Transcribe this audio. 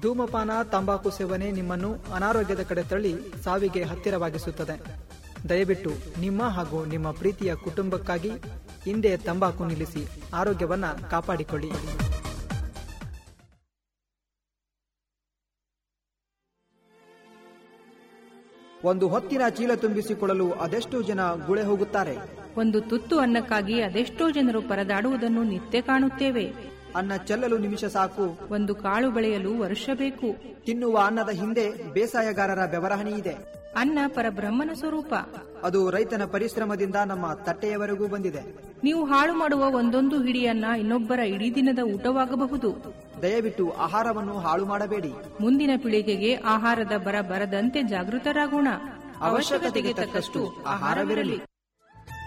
ಧೂಮಪಾನ ತಂಬಾಕು ಸೇವನೆ ನಿಮ್ಮನ್ನು ಅನಾರೋಗ್ಯದ ಕಡೆ ತಳ್ಳಿ ಸಾವಿಗೆ ಹತ್ತಿರವಾಗಿಸುತ್ತದೆ ದಯವಿಟ್ಟು ನಿಮ್ಮ ಹಾಗೂ ನಿಮ್ಮ ಪ್ರೀತಿಯ ಕುಟುಂಬಕ್ಕಾಗಿ ಹಿಂದೆ ತಂಬಾಕು ನಿಲ್ಲಿಸಿ ಆರೋಗ್ಯವನ್ನ ಕಾಪಾಡಿಕೊಳ್ಳಿ ಒಂದು ಹೊತ್ತಿನ ಚೀಲ ತುಂಬಿಸಿಕೊಳ್ಳಲು ಅದೆಷ್ಟೋ ಜನ ಗುಳೆ ಹೋಗುತ್ತಾರೆ ಒಂದು ತುತ್ತು ಅನ್ನಕ್ಕಾಗಿ ಅದೆಷ್ಟೋ ಜನರು ಪರದಾಡುವುದನ್ನು ನಿತ್ಯ ಕಾಣುತ್ತೇವೆ ಅನ್ನ ಚೆಲ್ಲಲು ನಿಮಿಷ ಸಾಕು ಒಂದು ಕಾಳು ಬೆಳೆಯಲು ವರ್ಷ ಬೇಕು ತಿನ್ನುವ ಅನ್ನದ ಹಿಂದೆ ಬೇಸಾಯಗಾರರ ಬೆವರಹಣಿ ಇದೆ ಅನ್ನ ಪರಬ್ರಹ್ಮನ ಸ್ವರೂಪ ಅದು ರೈತನ ಪರಿಶ್ರಮದಿಂದ ನಮ್ಮ ತಟ್ಟೆಯವರೆಗೂ ಬಂದಿದೆ ನೀವು ಹಾಳು ಮಾಡುವ ಒಂದೊಂದು ಹಿಡಿಯನ್ನ ಇನ್ನೊಬ್ಬರ ಇಡೀ ದಿನದ ಊಟವಾಗಬಹುದು ದಯವಿಟ್ಟು ಆಹಾರವನ್ನು ಹಾಳು ಮಾಡಬೇಡಿ ಮುಂದಿನ ಪೀಳಿಗೆಗೆ ಆಹಾರದ ಬರ ಬರದಂತೆ ಜಾಗೃತರಾಗೋಣ ಅವಶ್ಯಕತೆಗೆ ತಕ್ಕಷ್ಟು ಆಹಾರವಿರಲಿ